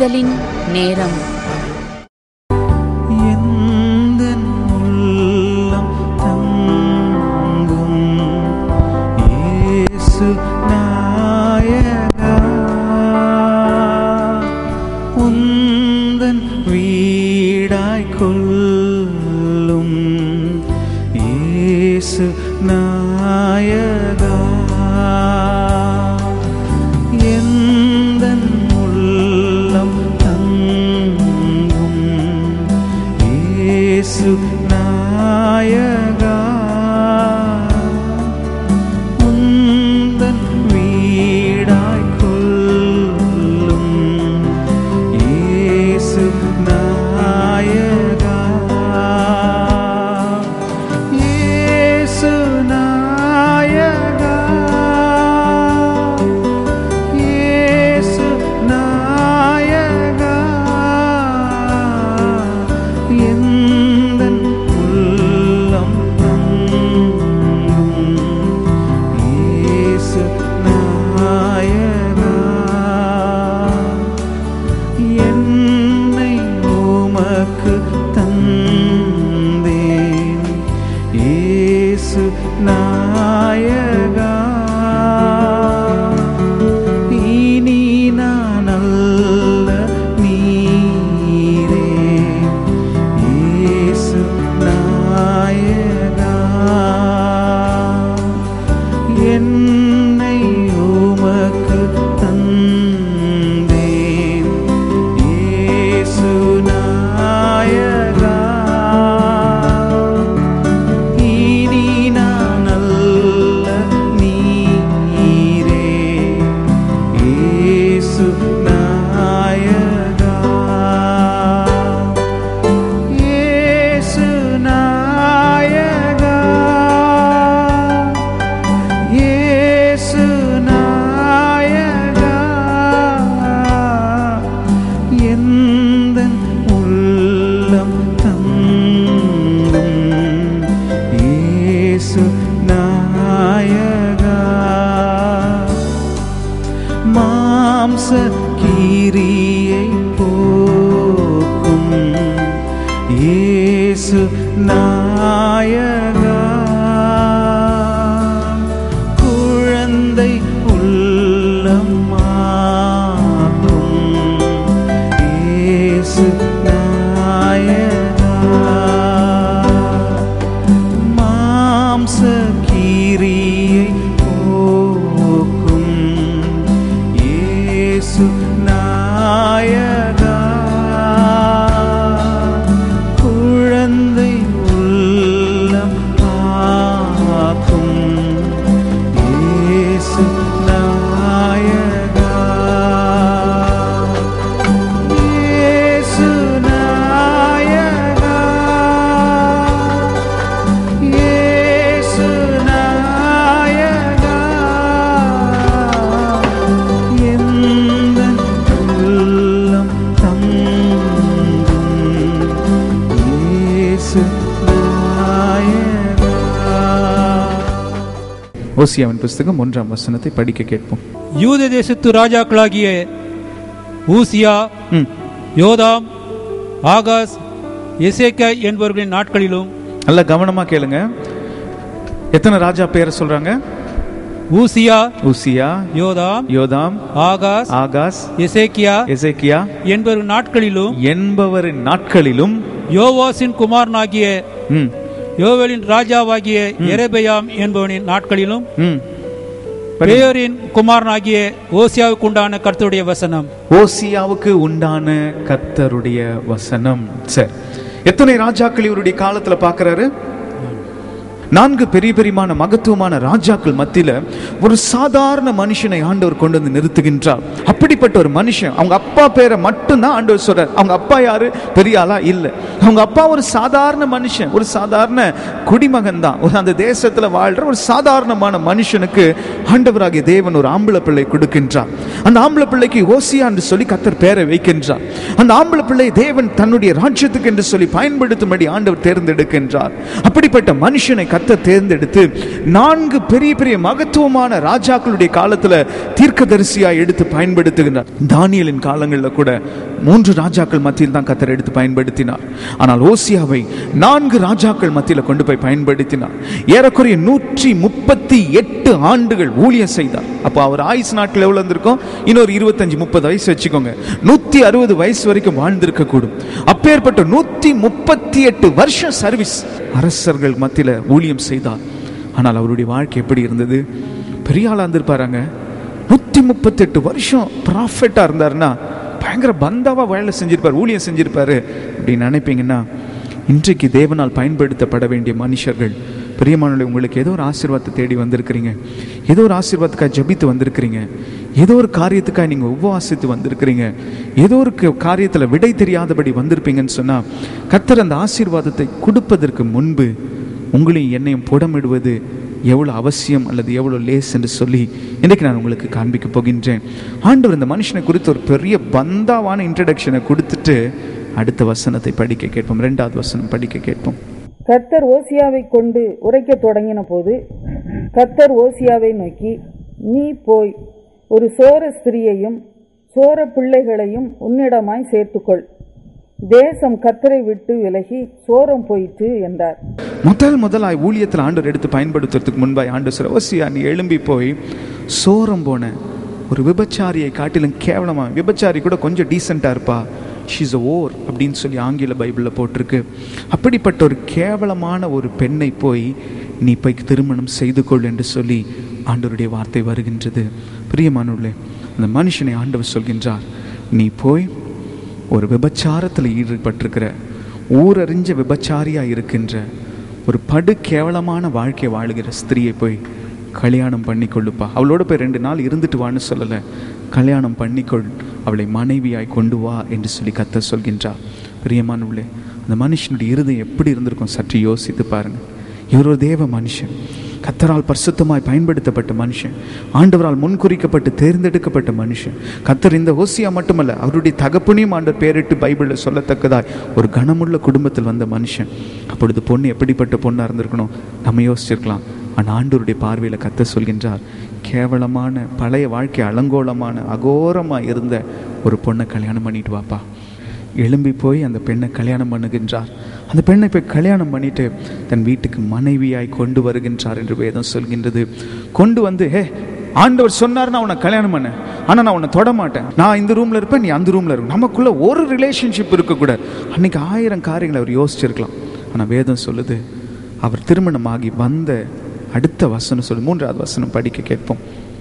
விடுதலின் நேரம் எந்தன் உள்ளம் தங்கும் இயேசு நாயகா உந்தன் வீடாய் கொள்ளும் இயேசு நாயகா எந்தன் உள்ளம் தங்கும் இயேசு நாயகா உந்தன் வீடாய் கொள்ளும் இயேசு நாயகா இயேசு நாயகா இயேசு நாயகா எந்தன் உள்ளம் தங்கும் இயேசு நாயகா என்னை உமக்கு தந்தேன் இயேசு நாயகா இனி நான் அல்ல நீரே இயேசு நாயகா என்னை உமக்கு தந்தேன் இயேசு நாயகா இனி நான் அல்ல நீரே இயேசு நாயகா இயேசு நாயகா இயேசு நாயகா எந்தன் உள்ளம் தங்கும் இயேசு நாயகா மாம்ச கீரியை போக்கும் இயேசு நாயகா குழந்தை உள்ளம் மாக்கும் இயேசு நாயகா மாம்ச கீரியை போக்கும் இயேசு நாயகா குழந்தை உள்ளம் காக்கும் இயேசு நாயகா இயேசு நாயகா இயேசு நாயகா எந்தன் உள்ளம் தங்கும் இயேசு நாயகா ஓசியாவின் புஸ்தகம் ஒன்றாம் வசனத்தை படிக்க கேட்போம் யூத தேசத்து ராஜாக்களாகிய ஊசியா ம். யோதாம் ஆகாஸ் எசேக்கா என்பவர்களின் நாட்களிலும் நல்லா கவனமா கேளுங்க எத்தனை ராஜா பேரை சொல்றாங்க ஊசியா உசியா யோதாம் யோதாம் ஆகாஸ் ஆகாஸ் எசேக்கியா எசேக்கியா என்பவர் நாட்களிலும் என்பவரின் நாட்களிலும் யோவாசின் குமாரனாகிய ம், யோவேலின் ராஜாவாகிய எரேபயாம் என்பவனின் நாட்களிலும் ம். படி. பேயோரின் குமாரனாகிய ஓசியாவுக்கு உண்டான கர்த்தருடைய வசனம் ஓசியாவுக்கு உண்டான கர்த்தருடைய வசனம் சரி எத்தனை ராஜாக்கள் இவருடைய காலத்துல பார்க்கறாரு நான்கு பெரிய பெரியமான மகத்துவமான ராஜாக்கள் மத்தியில ஒரு சாதாரண மனுஷனை ஆண்டவர் கொண்டு வந்து நிறுத்துகின்றார் அப்படிப்பட்ட ஒரு மனுஷன் அவங்க அப்பா பேரை மட்டும்தான் ஆண்டவர் சொல்றார் அவங்க அப்பா யாரு பெரிய ஆளா இல்ல அவங்க அப்பா ஒரு சாதாரண மனுஷன் ஒரு சாதாரண குடிமகன் தான் ஒரு அந்த தேசத்துல வாழ்ற ஒரு சாதாரணமான மனுஷனுக்கு ஆண்டவராகிய தேவன் ஒரு ஆம்பளை பிள்ளை கொடுக்கின்றார் அந்த ஆம்பளை பிள்ளைக்கு ஓசியா என்று சொல்லி கத்தர் பேரை வைக்கின்றார் அந்த ஆம்பளை பிள்ளை தேவன் தன்னுடைய ராஜ்யத்துக்கு என்று சொல்லி பயன்படுத்தும்படி ஆண்டவர் தேர்ந்தெடுக்கின்றார் அப்படிப்பட்ட மனுஷனை கத்தர் கத்த தேர்ந்தெடுத்து நான்கு பெரிய பெரிய மகத்துவமான ராஜாக்களுடைய காலத்துல தீர்க்கதரிசியாய் எடுத்து பயன்படுத்துகின்றார் தானியலின் காலங்களில் கூட மூன்று ராஜாக்கள் மத்தியில் தான் கத்தர் எடுத்து பயன்படுத்தினார் ஆனால் ஓசியாவை நான்கு ராஜாக்கள் மத்தியில் கொண்டு போய் பயன்படுத்தினார் ஏறக்குறைய நூற்றி முப்பத்தி எட்டு ஆண்டுகள் ஊழியம் செய்தார் அப்போ அவர் ஆயுஸ் நாட்கள் எவ்வளவு இருந்திருக்கும் இன்னொரு இருபத்தஞ்சு முப்பது வயசு வச்சுக்கோங்க நூத்தி அறுபது வயசு வரைக்கும் வாழ்ந்திருக்க கூடும் அப்பேற்பட்ட நூத்தி முப்பத்தி எட்டு வருஷம் சர்வீஸ் அரசர்கள் மத்தியில் ஊழியம் செய்தார் ஆனால் அவருடைய வாழ்க்கை எப்படி இருந்தது பெரிய ஆளா இருந்திருப்பாராங்க நூத்தி முப்பத்தெட்டு வருஷம் ப்ராஃபெட்டா இருந்தாருன்னா பயங்கர பந்தாவா வேலை செஞ்சிருப்பார் ஊழியம் செஞ்சிருப்பாரு அப்படின்னு நினைப்பீங்கன்னா இன்றைக்கு தேவனால் பயன்படுத்தப்பட வேண்டிய மனுஷர்கள் பிரியமானவர்களே உங்களுக்கு ஏதோ ஒரு ஆசீர்வாதத்தை தேடி வந்திருக்கிறீங்க ஏதோ ஒரு ஆசீர்வாதத்துக்காக ஜபித்து வந்திருக்கிறீங்க ஏதோ ஒரு காரியத்துக்காக நீங்கள் உபவாசித்து வந்திருக்கிறீங்க ஏதோ ஒரு க- காரியத்துல விடை தெரியாதபடி வந்திருப்பீங்கன்னு சொன்னா கர்த்தர் அந்த ஆசீர்வாதத்தை கொடுப்பதற்கு முன்பு உங்களையும் என்னையும் புடமிடுவது எவ்வளோ அவசியம் அல்லது எவ்வளோ லேஸ் என்று சொல்லி இன்றைக்கு நான் உங்களுக்கு காண்பிக்க போகின்றேன் ஆண்டவர் இந்த மனுஷனை குறித்து ஒரு பெரிய பந்தாவான இன்ட்ரடக்ஷனை கொடுத்துட்டு அடுத்த வசனத்தை படிக்க கேட்போம் ரெண்டாவது வசனம் படிக்க கேட்போம் கர்த்தர் ஓசியாவை கொண்டு உரைக்கத் தொடங்கின போது கர்த்தர் ஓசியாவை நோக்கி நீ போய் ஒரு சோர ஸ்திரியையும் சோர பிள்ளைகளையும் உன்னிடமாய் சேர்த்துக்கொள் தேசம் கர்த்தரை விட்டு விலகி சோரம் போயிற்று என்றார் முதல் முதலாய் ஊழியத்தில் ஆண்டவர் எடுத்து பயன்படுத்துறதுக்கு முன்பாய் ஆண்டு சொல்ற ஓசியா நீ எழும்பி போய் சோரம் போன ஒரு விபச்சாரியை காட்டிலும் கேவலமா விபச்சாரி கூட கொஞ்சம் டீசெண்டாக இருப்பா ஷீஸ் ஓர் அப்படின்னு சொல்லி ஆங்கில பைபிளில் போட்டிருக்கு அப்படிப்பட்ட ஒரு கேவலமான ஒரு பெண்ணை போய் நீ போய் திருமணம் செய்து கொள் என்று சொல்லி ஆண்டவருடைய வார்த்தை வருகின்றது பிரியமானவர்களே அந்த மனுஷனை ஆண்டவர் சொல்கின்றார் நீ போய் ஒரு விபச்சாரத்தில் ஈடுபட்டிருக்கிற ஊரறிஞ்ச விபச்சாரியா இருக்கின்ற ஒரு படு கேவலமான வாழ்க்கை வாழுகிற ஸ்திரியை போய் கல்யாணம் பண்ணிக்கொள்ளுப்பா அவளோட போய் ரெண்டு நாள் இருந்துட்டு வான்னு சொல்லலை கல்யாணம் பண்ணிக்கொள் அவளை மனைவியாய் கொண்டு வா என்று சொல்லி கத்த சொல்கின்றார் பிரியமானவளே அந்த மனுஷனுடைய இருதயம் எப்படி இருந்திருக்கும் சற்று யோசித்து பாருங்க இவர் ஒரு தேவ மனுஷன் கத்தரால் பரிசுத்தமாய் பயன்படுத்தப்பட்ட மனுஷன் ஆண்டவரால் முன்குறிக்கப்பட்டு தேர்ந்தெடுக்கப்பட்ட மனுஷன் கத்தர் இந்த ஓசியா மட்டுமல்ல அவருடைய தகப்பனையும் ஆண்டவர் பேரிட்டு பைபிளில் சொல்லத்தக்கதாய் ஒரு கனமுள்ள குடும்பத்தில் வந்த மனுஷன் அப்பொழுது பொண்ணு எப்படிப்பட்ட பொண்ணாக இருந்திருக்கணும் நம்ம யோசிச்சிருக்கலாம் ஆனால் ஆண்டவருடைய பார்வையில் கத்த சொல்கின்றார் கேவலமான பழைய வாழ்க்கை அலங்கோலமான அகோரமாக இருந்த ஒரு பொண்ணை கல்யாணம் பண்ணிட்டு வாப்பா எழும்பி போய் அந்த பெண்ணை கல்யாணம் பண்ணுகின்றார் அந்த பெண்ணை போய் கல்யாணம் பண்ணிட்டு தன் வீட்டுக்கு மனைவியாய் கொண்டு வருகின்றார் என்று வேதம் சொல்கின்றது கொண்டு வந்து ஹே ஆண்டவர் சொன்னார் நான் உன்னை கல்யாணம் பண்ணேன் ஆனால் நான் உன்னை தொட மாட்டேன் நான் இந்த ரூமில் இருப்பேன் நீ அந்த ரூமில் இருக்கும் நமக்குள்ள ஒரு ரிலேஷன்ஷிப் இருக்கக்கூடாது அன்னைக்கு ஆயிரம் காரியங்களை அவர் யோசிச்சிருக்கலாம் ஆனால் வேதம் சொல்லுது அவர் திருமணமாகி வந்த அடுத்த வசனம் சொல்லு மூன்றாவது வசனம் படிக்க கேட்போம்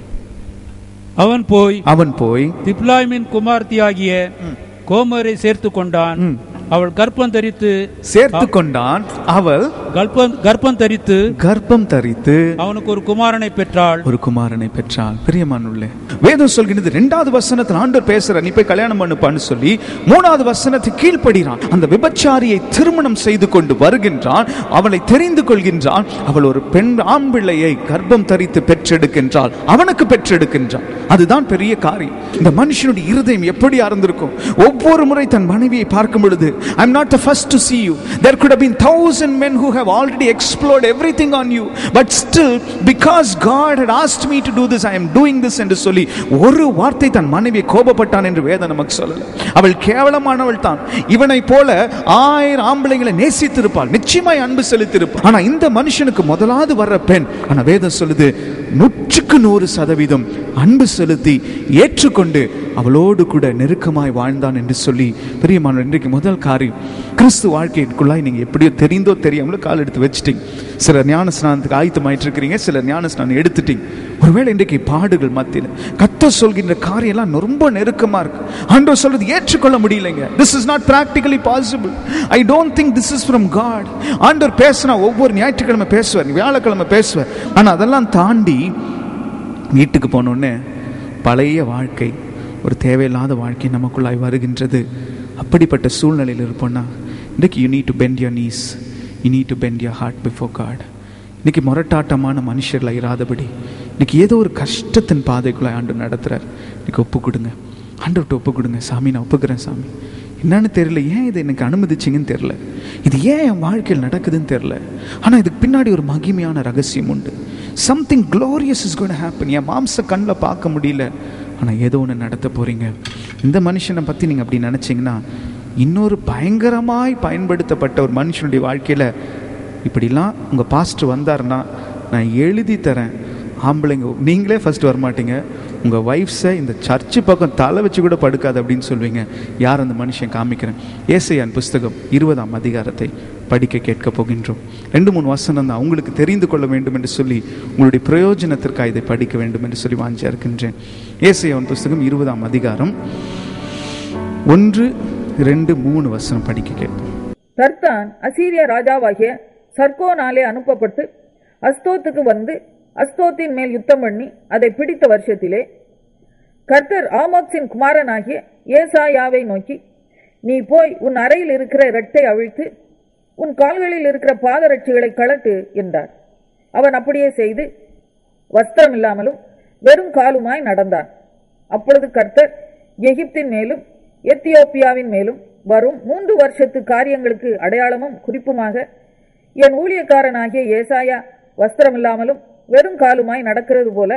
அவன் போய் அவன் போய் திப்லாய்மின் குமார்த்தியாகிய கோமரை சேர்த்து கொண்டான் ம். அவள் கர்ப்பம் தரித்து சேர்த்து கொண்டான் அவள் கர்ப்பம் கர்ப்பம் தரித்து கர்ப்பம் தரித்து அவனுக்கு ஒரு குமாரனை பெற்றாள் ஒரு குமாரனை பெற்றாள் பிரியமானுள்ளே வேதம் சொல்கிறது ரெண்டாவது வசனத்தில் ஆண்டவர் பேசுற நீ போய் கல்யாணம் பண்ணுப்பான்னு சொல்லி மூணாவது வசனத்தை கீழ்ப்படுகிறான் அந்த விபச்சாரியை திருமணம் செய்து கொண்டு வருகின்றான் அவளை தெரிந்து கொள்கின்றான் அவள் ஒரு பெண் ஆண் பிள்ளையை கர்ப்பம் தரித்து பெற்றெடுக்கின்றாள் அவனுக்கு பெற்றெடுக்கின்றான் அதுதான் பெரிய காரியம் இந்த மனுஷனுடைய இருதயம் எப்படி இருந்திருக்கும் ஒவ்வொரு முறை தன் மனைவியை பார்க்கும் பொழுது I am not the first to see you there could have been thousand men who have already explored everything on you but still because god had asked me to do this i am doing this என்று சொல்லி ஒரு வார்த்தை தன் மனைவியை கோபப்பட்டான் என்று வேதம் நமக்கு சொல்லல அவள் கேவலமானவள் தான் இவனை போல ஆயிரம் ஆம்பளைங்களை நேசித்திருப்பாள் நிச்சயமாய் அன்பு செலுத்தியிருப்பாள் ஆனா இந்த மனுஷனுக்கு முதலாவது வர்ற பெண் ஆனா வேதம் சொல்லுது நூற்றுக்கு நூறு சதவீதம் அன்பு செலுத்தி ஏற்றுக்கொண்டு அவளோடு கூட நெருக்கமாய் வாழ்ந்தான் என்று சொல்லி பிரியமான இன்றைக்கு முதல் காரியம் கிறிஸ்து வாழ்க்கைக்குள்ளாய் நீங்க எப்படியோ தெரிந்தோ தெரியாமலோ கால் எடுத்து வச்சிட்டீங்க சிலர் ஞான ஸ்நானத்துக்கு ஆயத்தமாயிட்டு இருக்கிறீங்க சிலர் ஞான ஸ்நானம் எடுத்துட்டீங்க ஒருவேளை இன்றைக்கு பாடுகள் மத்தியில் கத்த சொல்கின்ற காரியம் எல்லாம் ரொம்ப நெருக்கமா இருக்கு ஆண்டவர் சொல்றது ஏற்றுக்கொள்ள முடியலைங்க this is not practically possible I don't think this is from God ஆண்டவர் பேசினா ஒவ்வொரு ஞாயிற்றுக்கிழமை பேசுவார் வியாழக்கிழமை பேசுவார் ஆனா அதெல்லாம் தாண்டி வீட்டுக்கு போனோடனே பழைய வாழ்க்கை ஒரு தேவையில்லாத வாழ்க்கை நமக்குள்ளாய் வருகின்றது அப்படிப்பட்ட சூழ்நிலையில் இருப்போம்னா இன்றைக்கு you need to bend your knees you need to bend your heart before God இன்னைக்கு முரட்டாட்டமான மனுஷர்கள் இராதபடி இன்னைக்கு ஏதோ ஒரு கஷ்டத்தின் பாதைக்குள்ள ஆண்டு நடத்துறார் இன்னைக்கு ஒப்பு கொடுங்க ஆண்டவர்கிட்ட ஒப்பு கொடுங்க சாமி நான் ஒப்புக்கிறேன் சாமி என்னன்னு தெரியல ஏன் இதை எனக்கு அனுமதிச்சிங்கன்னு தெரியல இது ஏன் என் வாழ்க்கையில் நடக்குதுன்னு தெரியல ஆனால் இதுக்கு பின்னாடி ஒரு மகிமையான ரகசியம் உண்டு something glorious is gonna happen என் மாம்ச கண்ணில் பார்க்க முடியல ஆனால் ஏதோ ஒன்று நடத்த போகிறீங்க இந்த மனுஷனை பற்றி நீங்கள் அப்படி நினச்சிங்கன்னா இன்னொரு பயங்கரமாய் பயன்படுத்தப்பட்ட ஒரு மனுஷனுடைய வாழ்க்கையில் இப்படிலாம் உங்கள் பாஸ்டர் வந்தாருன்னா நான் எழுதி தரேன் ஆம்பளைங்க நீங்களே ஃபர்ஸ்ட் வரமாட்டீங்க உங்கள் ஒய்ஃப்ஸை இந்த சர்ச்சு பக்கம் தலை வச்சு கூட படுக்காது அப்படின்னு சொல்வீங்க யார் அந்த மனுஷன் காமிக்கிறேன் ஏசையான் புஸ்தகம் இருபதாம் அதிகாரத்தை படிக்க கேட்க போகின்றோம் ரெண்டு மூணு வசனம் தான் உங்களுக்கு தெரிந்து கொள்ள வேண்டும் என்று சொல்லி உங்களுடைய பிரயோஜனத்திற்காக இதை படிக்க வேண்டும் என்று சொல்லி வாஞ்சியா இருக்கின்றேன் ஏசையான் புஸ்தகம் இருபதாம் அதிகாரம் ஒன்று ரெண்டு மூணு வசனம் படிக்க கேட்போம் தர்தான் அசீரிய ராஜாவாகிய சர்கோனாலே அனுப்பப்பட்டு அஸ்தோத்துக்கு வந்து அஸ்தோத்தின் மேல் யுத்தம் பண்ணி அதை பிடித்த வருஷத்திலே கர்த்தர் ஆமோத்ஸின் குமாரனாகிய ஏசாயாவை நோக்கி நீ போய் உன் அறையில் இருக்கிற இரட்டை அவிழ்த்து உன் கால்களில் இருக்கிற பாதரட்சிகளை கழட்டு என்றார் அவன் அப்படியே செய்து வஸ்திரம் இல்லாமலும் வெறும் காலுமாய் நடந்தான் அப்பொழுது கர்த்தர் எகிப்தின் மேலும் எத்தியோப்பியாவின் மேலும் வரும் மூன்று வருஷத்து காரியங்களுக்கு அடையாளமும் குறிப்புமாக என் ஊழியக்காரனாகிய ஏசாயா வஸ்திரம் இல்லாமலும் வெறும் காலுமாய் நடக்கிறது போல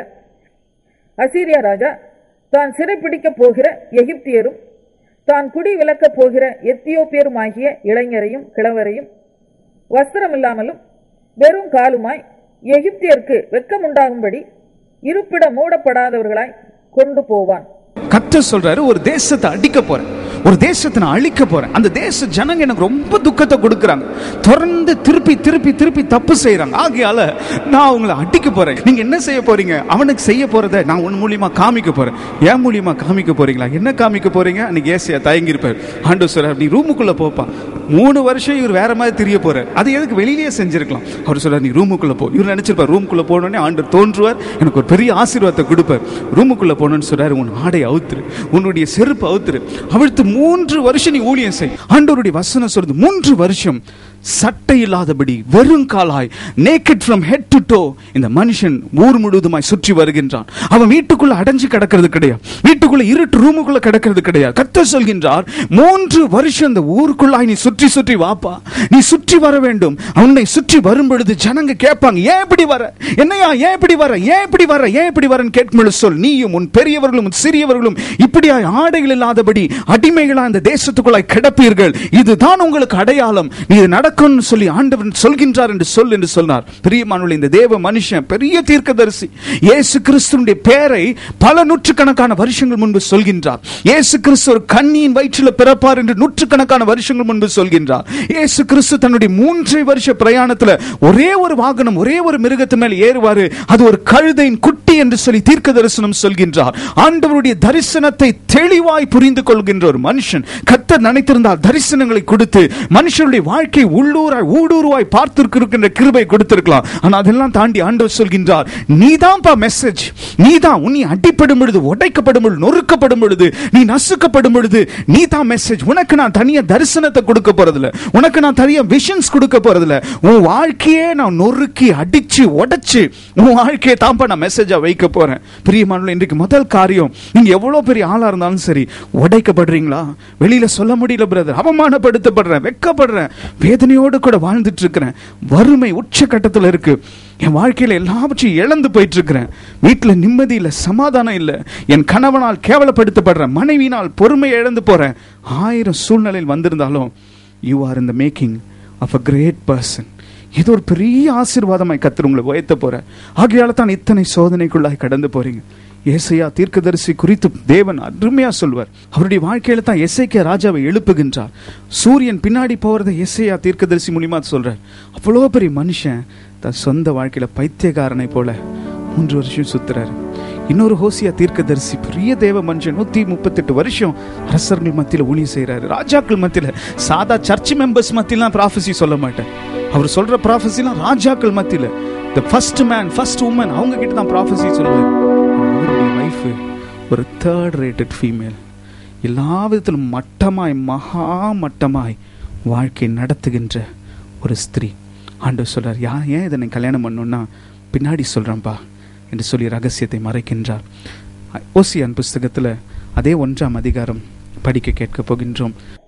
அசீரியா ராஜா தான் சிறைப்பிடிக்கப் போகிற எகிப்தியரும் தான் குடி விலக்கப் போகிற எத்தியோப்பியருமாகிய இளைஞரையும் கிழவரையும் வஸ்திரம் இல்லாமலும் வெறும் காலுமாய் எகிப்தியருக்கு வெட்கமுண்டாகும்படி இருப்பிடம் மூடப்படாதவர்களாய் கொண்டு போவான் கர்த்தர் சொல்றாரு ஒரு தேசத்தை அடிக்க போறேன் ஒரு தேசத்தை நான் அழிக்க போறேன் அந்த தேச ஜனங்க எனக்கு ரொம்ப துக்கத்தை கொடுக்குறாங்க தொடர்ந்து திருப்பி திருப்பி திருப்பி தப்பு செய்யறாங்க ஆகையால நான் அவங்கள அடிக்க போறேன் நீங்க என்ன செய்ய போறீங்க அவனுக்கு செய்ய போறதை நான் உன் மூலியமா காமிக்க போறேன் ஏன் மூலியமா காமிக்க போறீங்களா என்ன காமிக்க போறீங்க அன்னைக்கு ஏசியா தயங்கியிருப்பார் ஆண்டு சொல்றார் நீ ரூமுக்குள்ள போப்பா மூணு வருஷம் இவர் வேற மாதிரி தெரிய போறார் அது எதுக்கு வெளியிலேயே செஞ்சிருக்கலாம் அவர் சொல்றார் நீ ரூமுக்குள்ள போ இவர் நினைச்சிருப்பார் ரூமுக்குள்ள போனோடனே ஆண்டு தோன்றுவார் எனக்கு ஒரு பெரிய ஆசீர்வாதத்தை கொடுப்பார் ரூமுக்குள்ள போனோன்னு சொல்றாரு உன் ஆடை அவுத்துரு உன்னுடைய செருப்பு அவுத்துரு அவிழ்த்து மூன்று வருஷம் நீ ஊழியம் செய் ஆண்டவருடைய வசனம் சொல்றது மூன்று வருஷம் சட்டை இல்லாதபடி வெறும் காலாய் naked from head to toe இந்த மனுஷன் ஊர் முழுவதுமாய் சுற்றி வருகின்றான் அவன் வீட்டுக்குள்ள அடைஞ்சு கிடக்கிறது கிடையாது வீட்டுக்குள்ள இருட்டு ரூமுக்குள்ள கிடக்கிறது கிடையாது கத்த சொல்கின்றார் மூன்று வருஷம் இந்த ஊருக்குள்ளாய் நீ சுற்றி சுற்றி வாப்பா நீ சுற்றி வர வேண்டும் அவனை சுற்றி வரும் பொழுது ஜனங்க கேட்பாங்க ஏன் இப்படி வர என்னையா ஏன் இப்படி வர ஏன் இப்படி வர ஏன் இப்படி வரன்னு கேட்கும் சொல் நீயும் உன் பெரியவர்களும் உன் சிறியவர்களும் இப்படியாய் ஆடைகள் இல்லாதபடி அடிமைகளா இந்த தேசத்துக்குள்ளாய் கிடப்பீர்கள் இதுதான் உங்களுக்கு அடையாளம் நீ இது நடக்கும்னு சொல்லி ஆண்டவன் சொல்கின்றார் என்று சொல் என்று சொன்னார் பிரியமானுள்ள இந்த தேவ மனுஷன் பெரிய தீர்க்கதரிசி இயேசு கிறிஸ்துனுடைய பெயரை பல நூற்றுக்கணக்கான வருஷங்கள் முன்பு சொல்கின்றார் இயேசு கிறிஸ்து ஒரு கண்ணியின் வயிற்றில் பிறப்பார் என்று நூற்றுக்கணக்கான வருஷங்கள் முன்பு சொல்கின்றார் இயேசு கிறிஸ்து தன்னுடைய மூன்றரை வருஷ பிரயாணத்துல ஒரே ஒரு வாகனம் ஒரே ஒரு மிருகத்து மேல் ஏறுவாரு அது ஒரு கழுதையின் குட்டி என்று சொல்லி தீர்க்க தரிசனம் சொல்கின்றார் ஆண்டவருடைய தரிசனத்தை தெளிவாய் புரிந்து கொள்கின்ற ஒரு மனுஷன் கத்தர் நினைத்திருந்தால் தரிசனங்களை கொடுத்து மனுஷனுடைய வாழ்க்கை உள்ளூராய் ஊடுருவாய் பார்த்திருக்கின்ற கிருபை கொடுத்திருக்கலாம் ஆனா அதெல்லாம் தாண்டி ஆண்டவர் சொல்கின்றார் நீதான்ப்பா மெசேஜ் நீதான் உன்னை அடிப்படும் பொழுது உடைக்கப்படும் பொழுது நொறுக்கப்படும் பொழுது நீ நசுக்கப்படும் பொழுது நீ தான் மெசேஜ் உனக்கு நான் தனியா தரிசனத்தை கொடுக்க போறதில்ல உனக்கு நான் தனியா விஷன்ஸ் கொடுக்க போறதில்ல உன் வாழ்க்கையே நான் நொறுக்கி அடிச்சு உடைச்சு உன் வாழ்க்கையை தான்ப்பா நான் மெசேஜா வைக்க போறேன் பிரியமானவர்களே இன்றைக்கு முதல் காரியம் நீங்க எவ்வளவு பெரிய ஆளா இருந்தாலும் சரி உடைக்கப்படுறீங்களா வெளியில சொல்ல முடியல பிரதர் அவமானப்படுத்தப்படுறேன் வெக்கப்படுறேன் வேதனையோடு கூட வாழ்ந்துட்டு இருக்கிறேன் வறுமை உச்சக்கட்டத்தில் இருக்கு என் வாழ்க்கையில எல்லாவற்றையும் இழந்து போயிட்டு இருக்கிறேன் வீட்டில் நிம்மதி இல்லை சமாதானம் இல்லை என் கணவனால் கேவலப்படுத்தப்படுறேன் மனைவினால் பொறுமை இழந்து போறேன் ஆயிரம் சூழ்நிலையில் வந்திருந்தாலும் you are in the making of a great person ஏதோ ஒரு பெரிய ஆசீர்வாதமாய் கத்தர் உங்களை உயர்த்த போற ஆகையால தான் இத்தனை சோதனைக்குள்ளாய் கடந்து போறீங்க ஏசையா தீர்க்கதரிசி குறித்து தேவன் அருமையா சொல்வார் அவருடைய வாழ்க்கையில தான் எஸ்ஐகே ராஜாவை எழுப்புகின்றார் சூரியன் பின்னாடி போறதை எஸ்ஐயா தீர்க்கதரிசி மூலியமா சொல்றார் அவ்வளோ பெரிய மனுஷன் தன் சொந்த வாழ்க்கையில பைத்தியக்காரனை போல மூன்று வருஷம் சுத்துறாரு இன்னொரு ஹோசியா தீர்க்கதரிசி பெரிய தேவ மனுஷன் நூத்தி முப்பத்தெட்டு வருஷம் அரசர்கள் மத்தியில ஊழியம் செய்யறாரு ராஜாக்கள் மத்தியில சாதா சர்ச் மெம்பர்ஸ் மத்தியிலாம் ப்ராஃபஸி சொல்ல மாட்டேன் அவர் சொல்ற ப்ராஃபஸிலாம் ராஜாக்கள் மத்தியில the first man first woman அவங்க கிட்ட தான் ப்ராஃபஸி சொல்லுவார் அவருடைய வைஃப் ஒரு தேர்ட் ரேட்டட் ஃபீமேல் எல்லா விதத்திலும் மட்டமாய் மகா மட்டமாய் வாழ்க்கை நடத்துகின்ற ஒரு ஸ்திரீ ஆண்டவர் சொல்றார் யா ஏன் இதை நான் கல்யாணம் பண்ணணும்னா பின்னாடி சொல்கிறேன்ப்பா என்று சொல்லி ரகசியத்தை மறைக்கின்றார் ஓசியான் புஸ்தகத்தில் அதே ஒன்றாம் அதிகாரம் படிக்க கேட்க போகின்றோம்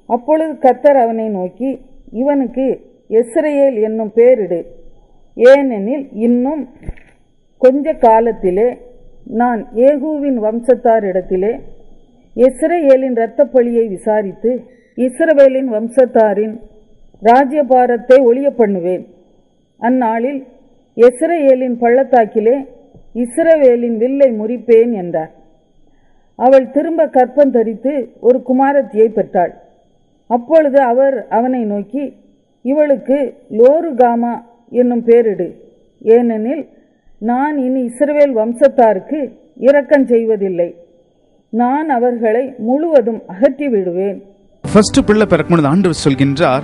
அப்பொழுது கத்தர் அவனை நோக்கி இவனுக்கு எஸ்ரேல் என்னும் பேரிடு ஏனெனில் இன்னும் கொஞ்ச காலத்திலே நான் ஏகூவின் வம்சத்தாரிடத்திலே இஸ்ரவேலின் இரத்தப் பழியை விசாரித்து இஸ்ரவேலின் வம்சத்தாரின் ராஜ்யபாரத்தை ஒழிய பண்ணுவேன் அந்நாளில் இஸ்ரவேலின் பள்ளத்தாக்கிலே இஸ்ரவேலின் வில்லை முறிப்பேன் என்றார் அவள் திரும்ப கற்பம் தரித்து ஒரு குமாரத்தியை பெற்றாள் அப்பொழுது அவர் அவனை நோக்கி இவளுக்கு லோருகாமா என்னும் பேரிடு ஏனெனில் நான் இனி இஸ்ரவேல் வம்சத்தாருக்கு இரக்கம் செய்வதில்லை நான் அவர்களை முழுவதும் அகற்றி விடுவேன் ஃபர்ஸ்ட் பிள்ளை பிறக்கும்போது ஆண்டவர் சொல்கின்றார்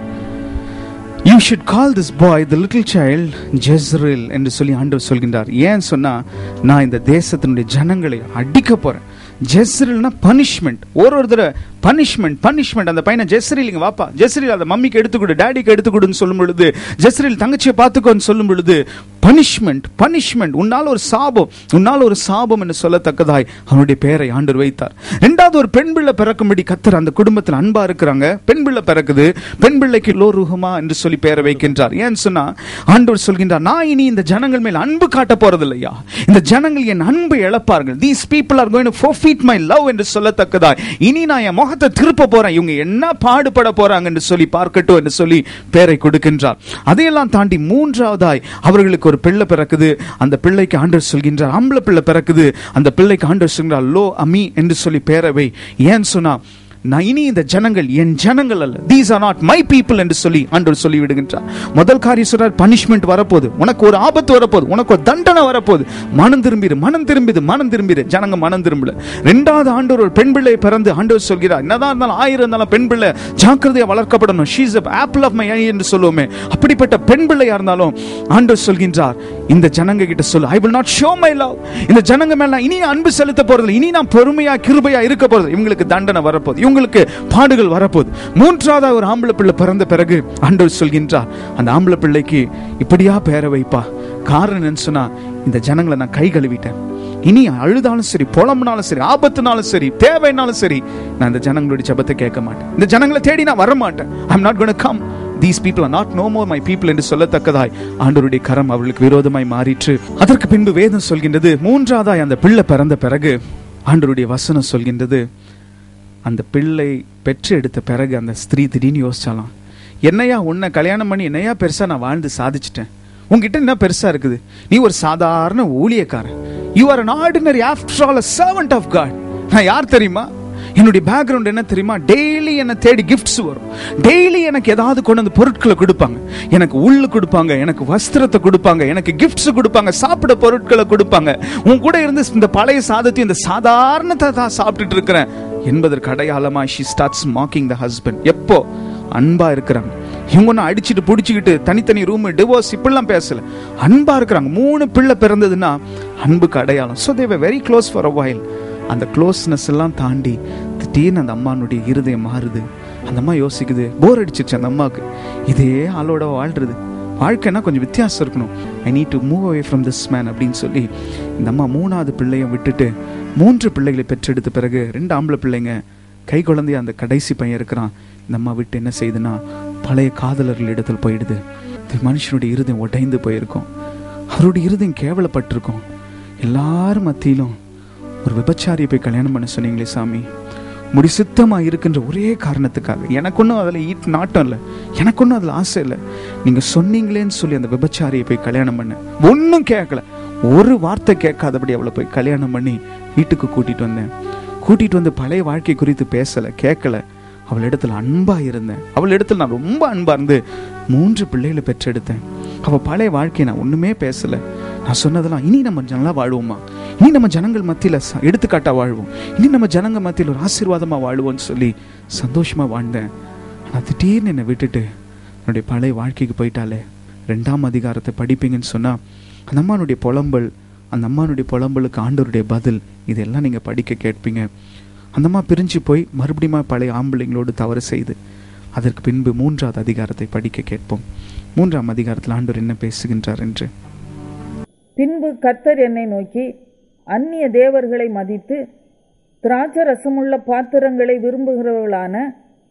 you should call this boy the little child Jezreel என்று சொல்லி ஆண்டவர் சொல்கின்றார் ஏன் சொன்னா நான் இந்த தேசத்தினுடைய ஜனங்களை அடிக்க போறேன் ஜெஸ்ரில்னா பனிஷ்மெண்ட் ஒரு ஒரு தடவை பனிஷ்மெண்ட் பனிஷ்மெண்ட் அந்த பையனை ஜெஸ்ரில் இங்க வாப்பா ஜெஸ்ரில் அந்த மம்மிக்கு எடுத்து கொடு டேடிக்கு எடுத்து கொடுன்னு சொல்லும் பொழுது ஜெஸ்ரில் தங்கச்சியை பார்த்துக்கோன்னு சொல்லும் பொழுது பனிஷ்மெண்ட் பனிஷ்மெண்ட் உன்னால் ஒரு சாபம் உன்னால் ஒரு சாபம் என்று சொல்லத்தக்கதாய் அவனுடைய பெயரை ஆண்டவர் வைத்தார் ரெண்டாவது ஒரு பெண் பிள்ளை பிறக்கும்படி கத்தர் அந்த குடும்பத்தில் அன்பா இருக்கிறாங்க பெண் பிள்ளை பிறக்குது பெண் பிள்ளைக்கு லோருகமா என்று சொல்லி பெயரை வைக்கின்றார் ஏன்னு சொன்னா ஆண்டவர் சொல்கின்றார் நான் இனி இந்த ஜனங்கள் மேல் அன்பு காட்ட போறதில்லையா இந்த ஜனங்கள் என் அன்பை இழப்பார்கள் these people are going to forfeit my love என்று சொல்லத்தக்கதாய் இனி நான் என் முகத்தை திருப்ப போறேன் இவங்க என்ன பாடுபட போறாங்க என்று சொல்லி பார்க்கட்டும் என்று சொல்லி பெயரை கொடுக்கின்றார் அதையெல்லாம் தாண்டி மூன்றாவதாய் அவர்களுக்கு ஒரு பிள்ளை பிறக்குது அந்த பிள்ளைக்கு ஆண்டவர் சொல்கின்றார் ஆம்பளை பிள்ளை பிறக்குது அந்த பிள்ளைக்கு ஆண்டவர் சொல்கிறார் லோ அமி என்று சொல்லி பேரவை ஏன் சொன்னா நான் இனி இந்த ஜனங்கள் என் ஜனங்கள் அல்ல these are not my people என்று சொல்லி ஆண்டவர் சொல்லி விடுகின்றார் முதல் காரியம் சொல்றார் பனிஷ்மெண்ட் வரப்போகுது உனக்கு ஒரு ஆபத்து வரப்போகுது உனக்கு ஒரு தண்டனை வரப்போகுது மனம் திரும்பிடு மனம் திரும்பிது மனம் திரும்பிடு ஜனங்க மனம் திரும்பல ரெண்டாவது ஆண்டவர் ஒரு பெண் பிள்ளை பிறந்து ஆண்டவர் சொல்கிறார் என்னதான் இருந்தாலும் ஆயிரம் இருந்தாலும் பெண் பிள்ளை ஜாக்கிரதையா வளர்க்கப்படணும் she's apple of my eye என்று சொல்லுவோமே அப்படிப்பட்ட பெண் பிள்ளையா இருந்தாலும் ஆண்டவர் சொல்கின்றார் இந்த ஜனங்க கிட்ட சொல்லு I will not show my love இந்த ஜனங்க மேல நான் இனி அன்பு செலுத்த போறது இனி நான் பொறுமையா கிருபையா இருக்க போறது இவங்களுக்கு தண்டனை வரப்போகுது இவங்களுக்கு பாடுகள் வரப்போகுது மூன்றாவது ஒரு ஆம்பளை பிள்ளை பிறந்த பிறகு ஆண்டவர் சொல்கின்றார் அந்த ஆம்பளை பிள்ளைக்கு இப்படியா பேர வைப்பா காரணம் என்னன்னு சொன்னா இந்த ஜனங்களை நான் கை கழுவிட்டேன் இனி அழுதாலும் சரி புலம்புனாலும் சரி ஆபத்துனாலும் சரி தேவைனாலும் சரி நான் இந்த ஜனங்களுடைய ஜெபத்தை கேட்க மாட்டேன் இந்த ஜனங்களை தேடி நான் வர மாட்டேன் I am not gonna come these people are not no more my people என்று சொல்லத்தக்கதாய் ஆண்டவருடைய கரம் அவர்களுக்கு விரோதமாய் மாறிற்று அதற்கு பின்பு வேதம் சொல்கின்றது மூன்றாவதாய் அந்த பிள்ளை பிறந்த பிறகு ஆண்டவருடைய வசனம் சொல்கின்றது அந்த பிள்ளை பெற்று எடுத்த பிறகு அந்த ஸ்திரீ திடீர்னு யோசிச்சாலாம் என்னையா உன்னை கல்யாணம் பண்ணி என்னையா பெருசா நான் வாழ்ந்து சாதிச்சிட்டேன் உங்ககிட்ட என்ன பெருசா இருக்குது நீ ஒரு சாதாரண ஊழியக்காரன் you are an ordinary after all a servant of God நான் யார் தெரியுமா என்னுடைய பேக்ரவுண்ட் என்ன தெரியுமா டெய்லி என்ன தேடி கிஃப்ட்ஸ் வரும் டெய்லி எனக்கு ஏதாவது கொண்டு வந்து பொருட்களை கொடுப்பாங்க எனக்கு உள்ளு கொடுப்பாங்க எனக்கு வஸ்திரத்தை கொடுப்பாங்க எனக்கு கிஃப்ட்ஸ் கொடுப்பாங்க சாப்பிட பொருட்களை கொடுப்பாங்க உன் கூட இருந்து இந்த பழைய சாதத்தையும் இந்த சாதாரணத்தை தான் சாப்பிட்டுட்டு இருக்கிறேன் என்பதற்கு அடையாளமா she starts mocking the husband எப்போ அன்பா இருக்கிறாங்க இவங்க ஒன்றும் அடிச்சுட்டு பிடிச்சிக்கிட்டு தனித்தனி ரூம் டிவோர்ஸ் இப்படிலாம் பேசல அன்பா இருக்கிறாங்க மூணு பிள்ளை பிறந்ததுன்னா அன்புக்கு அடையாளம் ஸோ தேவ very close for a while அந்த க்ளோஸ்னஸ் எல்லாம் தாண்டி திடீர்னு அந்த அம்மானுடைய இருதயம் மாறுது அந்த அம்மா யோசிக்குது போர் அடிச்சிருச்சு அந்த அம்மாவுக்கு இதே ஆளோட வாழ்றது வாழ்க்கைனா கொஞ்சம் வித்தியாசம் இருக்கணும் I need to move away from this man அப்படின்னு சொல்லி இந்த அம்மா மூணாவது பிள்ளைய விட்டுட்டு மூன்று பிள்ளைகளை பெற்றெடுத்த பிறகு ரெண்டு ஆம்பளை பிள்ளைங்க கை குழந்தைய அந்த கடைசி பையன் இருக்கிறான் இந்த அம்மா விட்டு என்ன செய்யுதுன்னா பழைய காதலர்கள் இடத்துல போயிடுது இந்த மனுஷனுடைய இருதயம் உடைந்து போயிருக்கும் அவருடைய இருதயம் கேவலப்பட்டிருக்கும் எல்லாரும் மத்தியிலும் ஒரு விபச்சாரியை போய் கல்யாணம் பண்ண சொன்னீங்களே சாமி முடி சுத்தமா இருக்கின்ற ஒரே காரணத்துக்காக எனக்கு ஒன்றும் அதில் ஈட் நாட்டம் இல்லை எனக்கு ஒன்றும் அதில் ஆசை இல்லை நீங்க சொன்னீங்களேன்னு சொல்லி அந்த விபச்சாரியை போய் கல்யாணம் பண்ண ஒன்றும் கேட்கல ஒரு வார்த்தை கேட்காதபடி அவளை போய் கல்யாணம் பண்ணி வீட்டுக்கு கூட்டிட்டு வந்தேன் கூட்டிட்டு வந்து பழைய வாழ்க்கை குறித்து பேசல கேட்கல அவள் இடத்துல அன்பா இருந்தேன் அவள் இடத்துல நான் ரொம்ப அன்பா இருந்து மூன்று பிள்ளைகளை பெற்றெடுத்தேன் அவ பழைய வாழ்க்கையை நான் ஒண்ணுமே பேசல நான் சொன்னதெல்லாம் இனி நம்ம நல்லா வாழ்வோமா இனி நம்ம ஜனங்கள் மத்தியில ச- எடுத்துக்காட்டா வாழ்வோம் இனி நம்ம ஜனங்க மத்தியில் ஒரு ஆசீர்வாதமா வாழ்வோம்னு சொல்லி சந்தோஷமா வாழ்ந்தேன் ஆனா திடீர்னு என்னை விட்டுட்டு என்னுடைய பழைய வாழ்க்கைக்கு போயிட்டாலே ரெண்டாம் அதிகாரத்தை படிப்பீங்கன்னு சொன்னா அந்த அம்மானுடைய புலம்பல் அந்த அம்மானுடைய புலம்பலுக்கு ஆண்டவருடைய பதில் இதெல்லாம் நீங்க படிக்க கேட்பீங்க அந்த அம்மா பிரிஞ்சு போய் மறுபடியும் பழைய ஆம்பளைங்களோடு தவறு செய்து அதற்கு பின்பு மூன்றாவது அதிகாரத்தை படிக்க கேட்போம் மூன்றாம் அதிகாரத்தில் ஆண்டவர் என்ன பேசுகின்றார் என்று பின்பு கர்த்தர் என்னை நோக்கி அந்நிய தேவர்களை மதித்து திராட்சை ரசமுள்ள பாத்திரங்களை விரும்புகிறவர்களான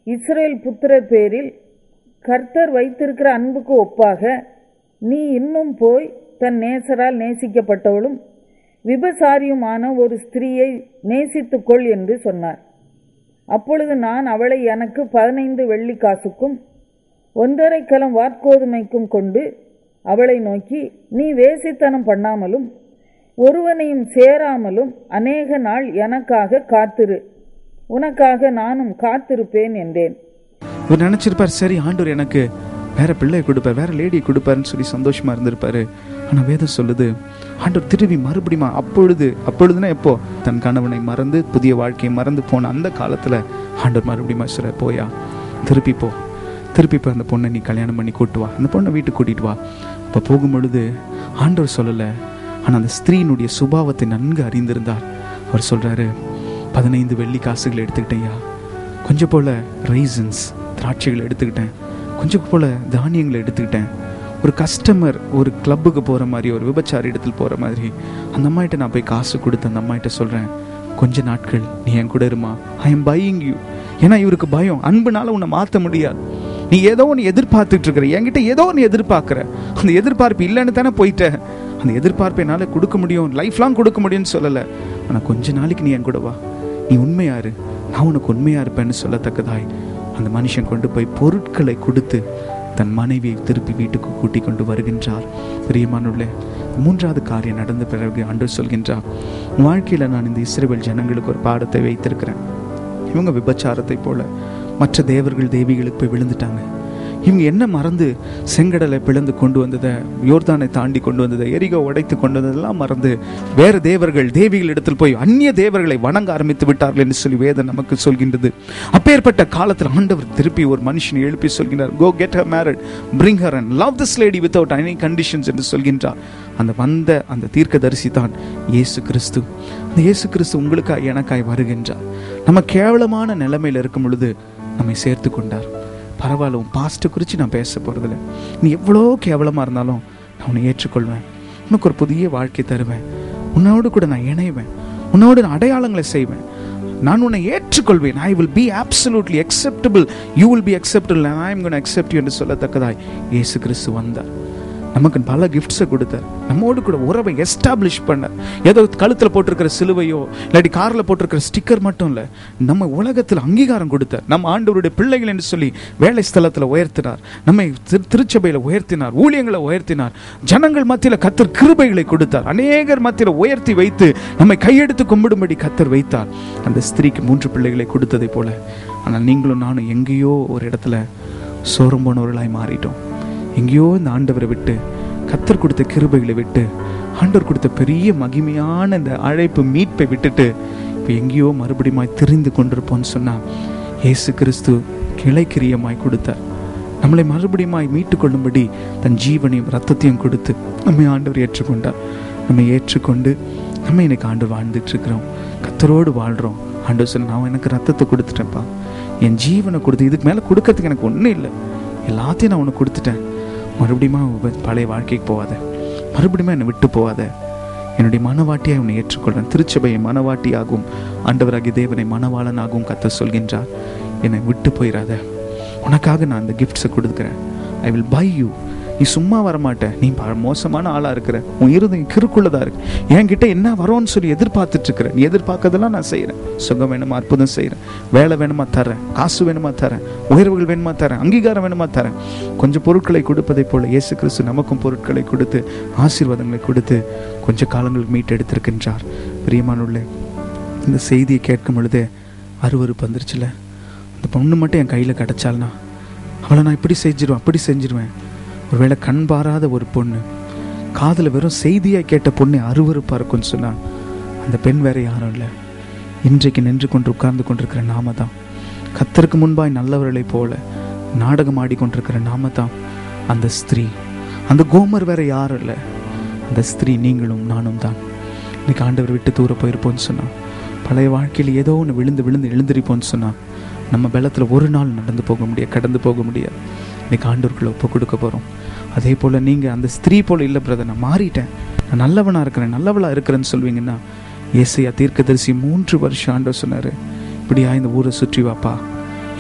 இஸ்ரேல் புத்திரர் பேரில் கர்த்தர் வைத்திருக்கிற அன்புக்கு ஒப்பாக நீ இன்னும் போய் தன் நேசரால் நேசிக்கப்பட்டவளும் விபசாரியுமான ஒரு ஸ்திரீயை நேசித்துக்கொள் என்று சொன்னார் அப்பொழுது நான் அவளை எனக்கு பதினைந்து வெள்ளி காசுக்கும் ஒன்றரை கலம் வாற்கோதுமைக்கும் கொண்டு அவளை நோக்கி நீ வேசித்தனம் பண்ணாமலும் ஒருவனையும் சேராமலும் அநேக நாள் எனக்காக காத்திரு உனக்காக நானும் காத்திருப்பேன் என்றேன் இவர் நினைச்சிருப்பார் சரி ஆண்டவர் எனக்கு வேற பிள்ளையை கொடுப்பார் வேற லேடியை கொடுப்பாருன்னு சொல்லி சந்தோஷமா இருந்திருப்பாரு ஆனா வேதம் சொல்லுது ஆண்டவர் திரும்பி மறுபடியும் அப்பொழுது அப்பொழுதுனா எப்போ தன் கணவனை மறந்து புதிய வாழ்க்கையை மறந்து போன அந்த காலத்துல ஆண்டவர் மறுபடியும் சொல்ற போயா திருப்பி போ திருப்பி போய் அந்த பொண்ணை நீ கல்யாணம் பண்ணி கூட்டு வா அந்த பொண்ணை வீட்டுக்கு கூட்டிட்டு வா அப்போ போகும் பொழுது ஆண்டவர் சொல்லலை ஆனால் அந்த ஸ்திரீனுடைய சுபாவத்தை நன்கு அறிந்திருந்தார் அவர் சொல்றாரு பதினைந்து வெள்ளி காசுகள் எடுத்துக்கிட்டேயா கொஞ்சம் போல ரைசன்ஸ் திராட்சைகளை எடுத்துக்கிட்டேன் கொஞ்சம் போல தானியங்களை எடுத்துக்கிட்டேன் ஒரு கஸ்டமர் ஒரு கிளப்புக்கு போகிற மாதிரி ஒரு விபச்சார இடத்தில் போகிற மாதிரி அந்த அம்மாயிட்ட நான் போய் காசு கொடுத்து அந்த அம்மாயிட்ட சொல்கிறேன் கொஞ்ச நாட்கள் நீ என் கூட இருமா ஐ எம் பையிங் யூ ஏன்னா இவருக்கு பயம் அன்புனால உன்னை மாற்ற முடியாது நீ ஏதோ ஒன்று எதிர்பார்த்துட்டு இருக்கிற என்கிட்ட ஏதோ ஒன்று எதிர்பார்க்குற அந்த எதிர்பார்ப்பு இல்லைன்னு தானே போயிட்ட அந்த எதிர்பார்ப்பை என்னால் கொடுக்க முடியும் லைஃப் லாங் கொடுக்க முடியும்னு சொல்லலை ஆனால் கொஞ்ச நாளைக்கு நீ என் கூட வா நீ உண்மையாரு நான் உனக்கு உண்மையா இருப்பேன்னு சொல்லத்தக்கதாய் அந்த மனுஷன் கொண்டு போய் பொருட்களை கொடுத்து தன் மனைவியை திருப்பி வீட்டுக்கு கூட்டி கொண்டு வருகின்றார் பிரியமானுள்ளே மூன்றாவது காரியம் நடந்த பிறகு அன்று சொல்கின்றார் உன் வாழ்க்கையில நான் இந்த இஸ்ரேல் ஜனங்களுக்கு ஒரு பாடத்தை வைத்திருக்கிறேன் இவங்க விபச்சாரத்தை போல மற்ற தேவர்கள் தேவிகளுக்கு போய் விழுந்துட்டாங்க இவங்க என்ன மறந்து செங்கடலை பிளந்து கொண்டு வந்ததை யோர்தானை தாண்டி கொண்டு வந்ததை எரிகோ உடைத்து கொண்டு வந்ததெல்லாம் மறந்து வேறு தேவர்கள் தேவிகள் இடத்தில் போய் அந்நிய தேவர்களை வணங்க ஆரம்பித்து விட்டார்கள் என்று சொல்லி வேதம் நமக்கு சொல்கின்றது அப்பேற்பட்ட காலத்தில் ஆண்டவர் திருப்பி ஒரு மனுஷனை எழுப்பி சொல்கின்றார் go get her married bring her and love this lady without any conditions என்று சொல்கின்றார் அந்த வந்த அந்த தீர்க்கதரிசி தான் இயேசு கிறிஸ்து அந்த இயேசு கிறிஸ்து உங்களுக்காய் எனக்காய் வருகின்றார் நம்ம கேவலமான நிலைமையில் இருக்கும் பொழுது நம்மை சேர்த்து கொண்டார் பரவாயில்ல உன் பாஸ்ட்டை குறித்து நான் பேச போகிறதில்ல நீ எவ்வளோ கேவலமாக இருந்தாலும் நான் உன்னை ஏற்றுக்கொள்வேன் உனக்கு ஒரு புதிய வாழ்க்கை தருவேன் உன்னோடு கூட நான் இணைவேன் உன்னோடு நான் அடையாளங்களை செய்வேன் நான் உன்னை ஏற்றுக்கொள்வேன் I will be absolutely acceptable you will be acceptable and I am going to accept you என்று சொல்லத்தக்கதாய் இயேசு கிறிஸ்து வந்தார் நமக்கு பல கிஃப்ட்ஸை கொடுத்தார் நம்மோடு கூட உறவை எஸ்டாப்ளிஷ் பண்ணார் ஏதோ கழுத்தில் போட்டிருக்கிற சிலுவையோ இல்லாட்டி காரில் போட்டிருக்கிற ஸ்டிக்கர் மட்டும் இல்லை நம்ம உலகத்தில் அங்கீகாரம் கொடுத்தார் நம்ம ஆண்டவருடைய பிள்ளைகள் என்று சொல்லி வேலை ஸ்தலத்தில் உயர்த்தினார் நம்மை திரு- திருச்சபையில் உயர்த்தினார் ஊழியங்களை உயர்த்தினார் ஜனங்கள் மத்தியில் கத்தர் கிருபைகளை கொடுத்தார் அநேகர் மத்தியில் உயர்த்தி வைத்து நம்மை கையெடுத்து கும்பிடும்படி கத்தர் வைத்தார் அந்த ஸ்திரீக்கு மூன்று பிள்ளைகளை கொடுத்ததை போல ஆனால் நீங்களும் நானும் எங்கேயோ ஒரு இடத்துல சோரம் போனவர்களாய் மாறிட்டோம் எங்கேயோ இந்த ஆண்டவரை விட்டு கத்தர் கொடுத்த கிருபைகளை விட்டு ஆண்டவர் கொடுத்த பெரிய மகிமையான இந்த அழைப்பு மீட்பை விட்டுட்டு இப்போ எங்கேயோ மறுபடியும் திரிந்து கொண்டிருப்போம்னு சொன்னா இயேசு கிறிஸ்து கிளைக்கிரியமாய் கொடுத்தார் நம்மளை மறுபடியுமாய் மீட்டுக் கொள்ளும்படி தன் ஜீவனையும் ரத்தத்தையும் கொடுத்து நம்மை ஆண்டவர் ஏற்றுக்கொண்டார் நம்மை ஏற்றுக்கொண்டு நம்ம இன்னைக்கு ஆண்டவர் வாழ்ந்துட்டு இருக்கிறோம் கத்தரோடு வாழ்கிறோம் ஆண்டவர் சொல்ல நான் எனக்கு ரத்தத்தை கொடுத்துட்டேன்ப்பா என் ஜீவனை கொடுத்து இதுக்கு மேலே கொடுக்கறதுக்கு எனக்கு ஒன்றும் இல்லை எல்லாத்தையும் நான் உனக்கு கொடுத்துட்டேன் மறுபடியும் உன் பழைய வாழ்க்கைக்கு போகாத மறுபடியும் என்னை விட்டு போகாத என்னுடைய மனவாட்டியாய் உன்னை ஏற்றுக்கொள்றேன் திருச்சபையை மனவாட்டியாகவும் ஆண்டவராகிய தேவனை மனவாளனாகவும் கத்த சொல்கின்றார் என்னை விட்டு போயிடாத உனக்காக நான் அந்த கிஃப்ட்ஸை கொடுக்குறேன் ஐ வில் பை யூ நீ சும்மா வரமாட்ட நீ ப- மோசமான ஆளா இருக்கிற உன் இருதயம் கிறுக்குள்ளதா இருக்கு என்கிட்ட என்ன வரும்னு சொல்லி எதிர்பார்த்துட்டு இருக்கிற நீ எதிர்பார்க்கறதெல்லாம் நான் செய்றேன் சுகம் வேணுமா அற்புதம் செய்றேன் வேலை வேணுமா தரேன் காசு வேணுமா தரேன் உயர்வுகள் வேணுமா தரேன் அங்கீகாரம் வேணுமா தரேன் கொஞ்சம் பொருட்களை கொடுப்பதை போல இயேசு கிறிஸ்து நமக்கும் பொருட்களை கொடுத்து ஆசீர்வாதங்களை கொடுத்து கொஞ்ச காலங்கள் மீட்டெடுத்திருக்கின்றார் பிரியமானுள்ளே இந்த செய்தியை கேட்கும் பொழுதே அருவருப்பு வந்துருச்சுல அந்த பொண்ணு மட்டும் என் கையில் கிடச்சால்னா அவளை நான் இப்படி செஞ்சிருவேன் அப்படி செஞ்சிருவேன் ஒருவேளை கண் பாராத ஒரு பொண்ணு காதில் வெறும் செய்தியாக கேட்ட பொண்ணு அருவருப்பாக இருக்கும்னு சொன்னா அந்த பெண் வேற யாரும் இல்லை இன்றைக்கு நின்று கொண்டு உட்கார்ந்து கொண்டிருக்கிற நாம தான் கத்தருக்கு முன்பாய் நல்லவர்களைப் போல நாடகம் ஆடிக்கொண்டிருக்கிற நாம தான் அந்த ஸ்திரீ அந்த கோமர் வேற யாரும் இல்லை அந்த ஸ்திரீ நீங்களும் நானும் தான் இன்னைக்கு ஆண்டவர் விட்டு தூர போயிருப்போம்னு சொன்னா பழைய வாழ்க்கையில் ஏதோ ஒன்று விழுந்து விழுந்து எழுந்திருப்போம்னு சொன்னா நம்ம பலத்தில் ஒரு நாள் நடந்து போக முடியாது கடந்து போக முடியாது இன்னைக்கு ஆண்டவருக்குள்ள ஒப்பு கொடுக்க போகிறோம் அதே போல் நீங்கள் அந்த ஸ்திரீ போல் இல்லை பிரதர் நான் மாறிட்டேன் நான் நல்லவனாக இருக்கிறேன் நல்லவளாக இருக்கிறேன்னு சொல்வீங்கன்னா ஏசையா தீர்க்கதரிசி மூன்று வருஷம் ஆண்டவர் சொன்னார் இப்படியா இந்த ஊரை சுற்றி வாப்பா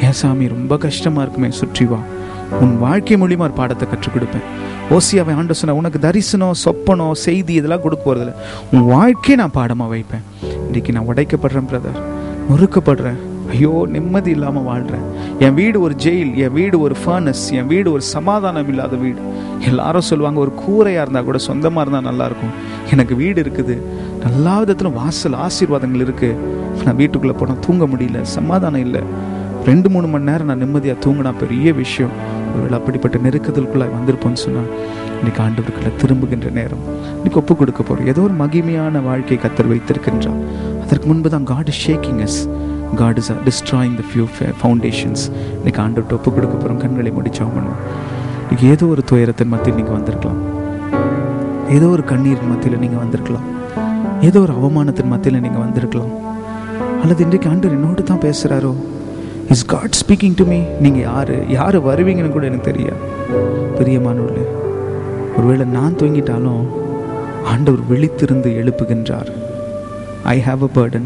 ஏன் சாமி ரொம்ப கஷ்டமா இருக்குமே சுற்றி வா உன் வாழ்க்கை மூலியமா ஒரு பாடத்தை கற்றுக் கொடுப்பேன் ஓசியாவை ஆண்டு சொன்ன உனக்கு தரிசனம் சொப்பனம் செய்தி இதெல்லாம் கொடுக்க போறதில்ல உன் வாழ்க்கையை நான் பாடமா வைப்பேன் இன்னைக்கு நான் உடைக்கப்படுறேன் பிரதர் நொறுக்கப்படுறேன் ஐயோ நிம்மதி இல்லாமல் வாழ்கிறேன் என் வீடு ஒரு ஜெயில் என் வீடு ஒரு ஃபர்னஸ் என் வீடு ஒரு சமாதானம் இல்லாத வீடு எல்லாரும் சொல்லுவாங்க ஒரு கூரையாக இருந்தால் கூட சொந்தமாக இருந்தால் நல்லாயிருக்கும் எனக்கு வீடு இருக்குது எல்லா விதத்திலும் வாசல் ஆசீர்வாதங்கள் இருக்குது நான் வீட்டுக்குள்ளே போனால் தூங்க முடியல சமாதானம் இல்லை ரெண்டு மூணு மணி நேரம் நான் நிம்மதியாக தூங்கினா பெரிய விஷயம் ஒருவேளை அப்படிப்பட்ட நெருக்கத்திற்குள்ளாய் வந்திருப்போன்னு சொன்னால் இன்னைக்கு ஆண்டவருக்குள்ள திரும்புகின்ற நேரம் இன்னைக்கு ஒப்பு கொடுக்க போகிறோம் ஏதோ ஒரு மகிமையான வாழ்க்கை கத்தர் வைத்திருக்கின்றார் அதற்கு முன்பு தான் God is shaking yes God is destroying the few foundations இன்னைக்கு ஆண்டவர்கிட்ட ஒப்பு கொடுக்க போகிறோம் கண்களை முடிச்சோம் பண்ணுவோம் இன்னைக்கு ஏதோ ஒரு துயரத்தின் மத்தியில் நீங்கள் வந்திருக்கலாம் ஏதோ ஒரு கண்ணீர் மத்தியில் நீங்கள் வந்திருக்கலாம் ஏதோ ஒரு அவமானத்தின் மத்தியில் நீங்கள் வந்திருக்கலாம் அல்லது இன்றைக்கு ஆண்டவர் என்னோடு தான் பேசுகிறாரோ is God speaking to me நீங்கள் யார் யார் வருவீங்கன்னு கூட எனக்கு தெரியாது பிரியமானவர்களே ஒருவேளை நான் தூங்கிட்டாலும் ஆண்டவர் விழித்திருந்து எழுப்புகின்றார் ஐ ஹாவ் அ பேர்டன்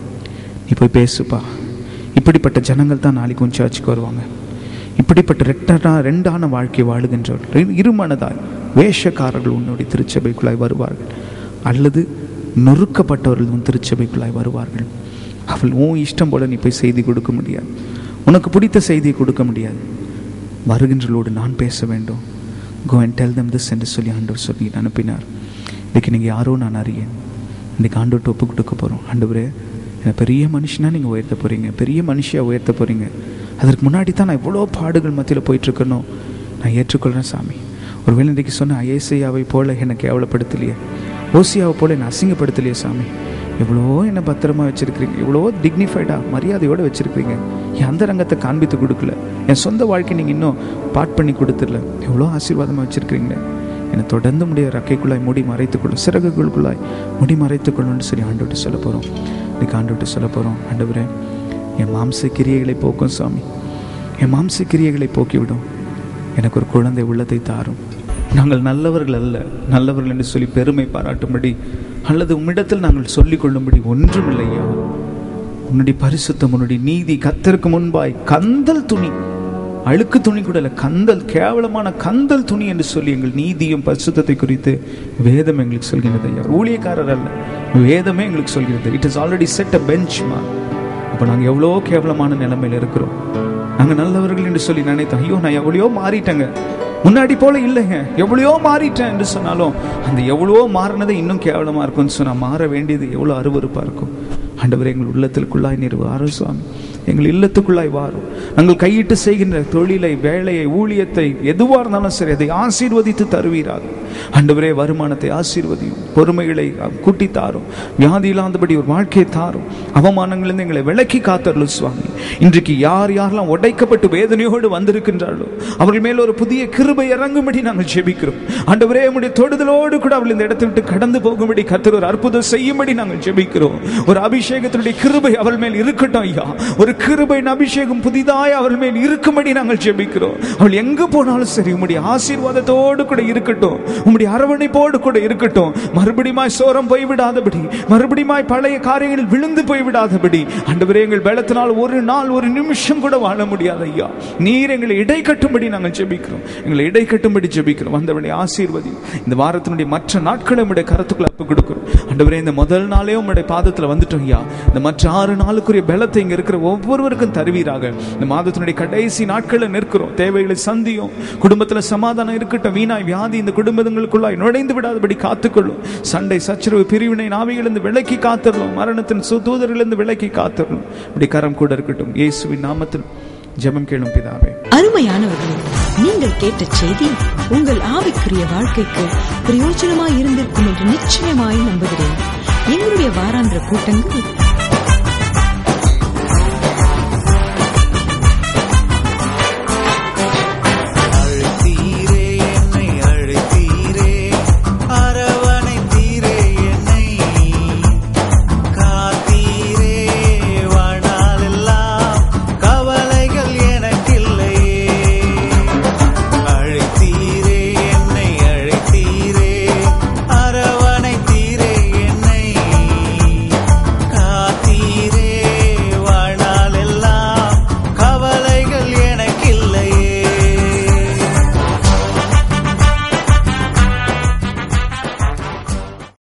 நீ போய் பேசுப்பா இப்படிப்பட்ட ஜனங்கள் தான் நாளைக்கு உன் சர்ச்சுக்கு வருவாங்க இப்படிப்பட்ட ரெட்டனா ரெண்டான வாழ்க்கை வாழுகின்றவர்கள் இருமனதாய் வேஷக்காரர்கள் உன்னுடைய திருச்சபைக்குள்ளாய் வருவார்கள் அல்லது நொறுக்கப்பட்டவர்கள் உன் திருச்சபைக்குள்ளாய் வருவார்கள் அவள் உன் இஷ்டம் போல நீ போய் செய்தி கொடுக்க முடியாது உனக்கு பிடித்த செய்தியை கொடுக்க முடியாது வருகின்றளோடு நான் பேச வேண்டும் go and tell them this என்று சொல்லி ஆண்டவர் சொல்லி அனுப்பினார் இன்னைக்கு நீங்கள் யாரோ நான் அறியேன் இன்னைக்கு ஆண்டவர்கிட்ட ஒப்பு கொடுக்க போகிறோம் ஆண்டவரே என்னை பெரிய மனுஷனாக நீங்கள் உயர்த்த போகிறீங்க பெரிய மனுஷியாக உயர்த்த போகிறீங்க அதற்கு முன்னாடி தான் நான் இவ்வளோ பாடுகள் மத்தியில் போயிட்டுருக்கணும் நான் ஏற்றுக்கொள்கிறேன் சாமி ஒருவேளை இன்றைக்கு சொன்ன ஐஏசியாவை போல என்னை கேவலப்படுத்தலையே ஓசியாவை போல என்னை அசிங்கப்படுத்தலையே சாமி எவ்வளோ என்னை பத்திரமா வச்சுருக்கிறீங்க எவ்வளோ டிக்னிஃபைடாக மரியாதையோடு வச்சுருக்கிறீங்க என் அந்த ரங்கத்தை காண்பித்து கொடுக்கல என் சொந்த வாழ்க்கை நீங்கள் இன்னும் பாட் பண்ணி கொடுத்துடல எவ்வளோ ஆசீர்வாதமாக வச்சுருக்கிறீங்க என்னை தொடர்ந்து முடிய ரக்கைக்குள்ளாய் முடி மறைத்துக்கொள்ளும் சிறகுகளுக்குள்ளாய் முடி மறைத்துக்கொள்ளும்னு சொல்லி ஆண்டோட்டு சொல்ல போகிறோம் இன்னைக்கு ஆண்டோட்டு சொல்ல போகிறோம் ஆண்டவரே என் மாம்ச கிரியைகளை போக்கும் சாமி என் மாம்ச கிரியைகளை போக்கிவிடும் எனக்கு ஒரு குழந்தை உள்ளத்தை தாரும் நாங்கள் நல்லவர்கள் அல்ல நல்லவர்கள் என்று சொல்லி பெருமை பாராட்டும்படி அல்லது உம்மிடத்தில் நாங்கள் சொல்லிக் கொள்ளும்படி ஒன்றுமில்லையா உன்னுடைய பரிசுத்தம் உன்னுடைய நீதி கத்தருக்கு முன்பாய் கந்தல் துணி அழுக்கு துணி கூட இல்லை கந்தல் கேவலமான கந்தல் துணி என்று சொல்லி எங்கள் நீதியும் பரிசுத்தத்தை குறித்து வேதம் எங்களுக்கு சொல்கிறது ஐயா ஊழியக்காரர் அல்ல வேதமே எங்களுக்கு சொல்கிறது it is already set a bench அப்போ நாங்கள் எவ்வளோ கேவலமான நிலைமையில் இருக்கிறோம் நாங்கள் நல்லவர்கள் என்று சொல்லி நினைத்தோம் ஐயோ நான் எவ்வளையோ மாறிட்டேங்க முன்னாடி போல இல்லைங்க எவ்வளையோ மாறிட்டேன் என்று சொன்னாலும் அந்த எவ்வளவோ மாறினது இன்னும் கேவலமாக இருக்கும்னு சொன்னால் மாற வேண்டியது எவ்வளோ அருவருப்பாக இருக்கும் ஆண்டவர் எங்கள் உள்ளத்திற்குள்ளாய் நிறுவ ஆறு சுவாமி எங்கள் இல்லத்துக்குள்ளாய் வாரும் நாங்கள் கையிட்டு செய்கின்ற தொழிலை வேலையை ஊழியத்தை எதுவாக இருந்தாலும் சரி அதை ஆசீர்வதித்து தருவீராக ஆண்டவரே வருமானத்தை ஆசீர்வதியும் பொறுமைகளை கூட்டி தாரும் வியாதி இல்லாதபடி ஒரு வாழ்க்கையை தாரும் அவமானங்களிலிருந்து எங்களை விலக்கி காத்தருளும் சுவாமி இன்றைக்கு யார் யாரெல்லாம் உடைக்கப்பட்டு வேதனையோடு வந்திருக்கின்றார்களோ அவர்கள் மேல் ஒரு புதிய கிருபை இறங்கும்படி நாங்கள் ஜெபிக்கிறோம் ஆண்டவரே உடைய தொடுதலோடு கூட அவள் இந்த இடத்தை விட்டு கடந்து போகும்படி கத்தர் ஒரு அற்புதம் செய்யும்படி நாங்கள் ஜெபிக்கிறோம் ஒரு அபிஷேகத்தினுடைய கிருபை அவள் மேல் இருக்கட்டும் ஐயா ஒரு கிருபையின் அபிஷேகம் புதிதாய் அவள் மேல் இருக்கும்படி நாங்கள் ஜெபிக்கிறோம் அவள் எங்கு போனாலும் சரி உம்முடைய ஆசீர்வாதத்தோடு கூட இருக்கட்டும் உம்முடைய அரவணைப்போடு கூட இருக்கட்டும் மறுபடியுமாய் சோரம் போய்விடாதபடி மறுபடியுமாய் பழைய காரியங்களில் விழுந்து போய்விடாதபடி ஆண்டவரே எங்கள் பலத்தினால் ஒரு நாள் ஒரு நிமிஷம் கூட வாழ முடியாது ஐயா நீர் எங்களை இடை கட்டும்படி நாங்கள் ஜெபிக்கிறோம் எங்களை இடை கட்டும்படி ஜெபிக்கிறோம் வந்தவளை ஆசீர்வதி இந்த வாரத்தினுடைய மற்ற நாட்களை உடைய கருத்துக்களை அப்பு கொடுக்கிறோம் ஆண்டவரே இந்த முதல் நாளே உம்முடைய பாதத்தில் வந்துட்டோம் ஐயா இந்த மற்ற ஆறு நாளுக்குரிய பலத்தை இங்க இருக்கிற ஒவ்வொருவருக்கும் தருவீராக இந்த மாதத்தினுடைய கடைசி நாட்களில் நிற்கிறோம் தேவைகளை சந்தியும் குடும்பத்தில் சமாதானம் இருக்கட்டும் வீணாய் வியாதி இந்த குடும்பங்களுக்குள்ளாய் நுழைந்து விடாதபடி காத்துக்கொள்ளும் சண்டை சச்சரவு பிரிவினை நாவிகளிலிருந்து விலக்கி காத்துடலாம் மரணத்தின் தூதரிலிருந்து விலக்கி காத்துடலாம் இப்படி கரம் கூட இருக்கட்டும் இயேசுவின் நாமத்தில் ஜெபம் கேளும் பிதாவே அருமையானவர்களே நீங்கள் கேட்ட செய்தி உங்கள் ஆவிக்குரிய வாழ்க்கைக்கு பிரயோஜனமாய் இருந்திருக்கும் என்று நிச்சயமாய் நம்புகிறேன் எங்களுடைய வாராந்திர கூட்டங்கள்